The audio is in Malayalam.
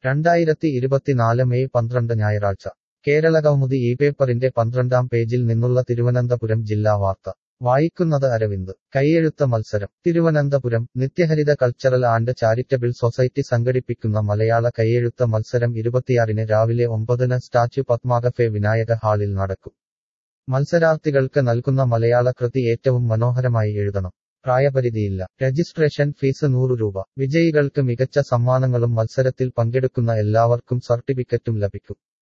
രണ്ടായിരത്തി ഇരുപത്തിനാല് മെയ് പന്ത്രണ്ട് ഞായറാഴ്ച കേരളകൗമുദി ഈ പേപ്പറിന്റെ പന്ത്രണ്ടാം പേജിൽ നിന്നുള്ള തിരുവനന്തപുരം ജില്ലാ വാർത്ത വായിക്കുന്നത് അരവിന്ദ് കൈയെഴുത്ത മത്സരം തിരുവനന്തപുരം നിത്യഹരിത കൾച്ചറൽ ആൻഡ് ചാരിറ്റബിൾ സൊസൈറ്റി സംഘടിപ്പിക്കുന്ന മലയാള കൈയെഴുത്ത മത്സരം ഇരുപത്തിയാറിന് രാവിലെ ഒമ്പതിന് സ്റ്റാച്യു പത്മാകഫെ വിനായക ഹാളിൽ നടക്കും മത്സരാർത്ഥികൾക്ക് നൽകുന്ന മലയാള കൃതി ഏറ്റവും മനോഹരമായി എഴുതണം പ്രായപരിധിയില്ല രജിസ്ട്രേഷൻ ഫീസ് നൂറ് രൂപ വിജയികൾക്ക് മികച്ച സമ്മാനങ്ങളും മത്സരത്തിൽ പങ്കെടുക്കുന്ന എല്ലാവർക്കും സർട്ടിഫിക്കറ്റും ലഭിക്കും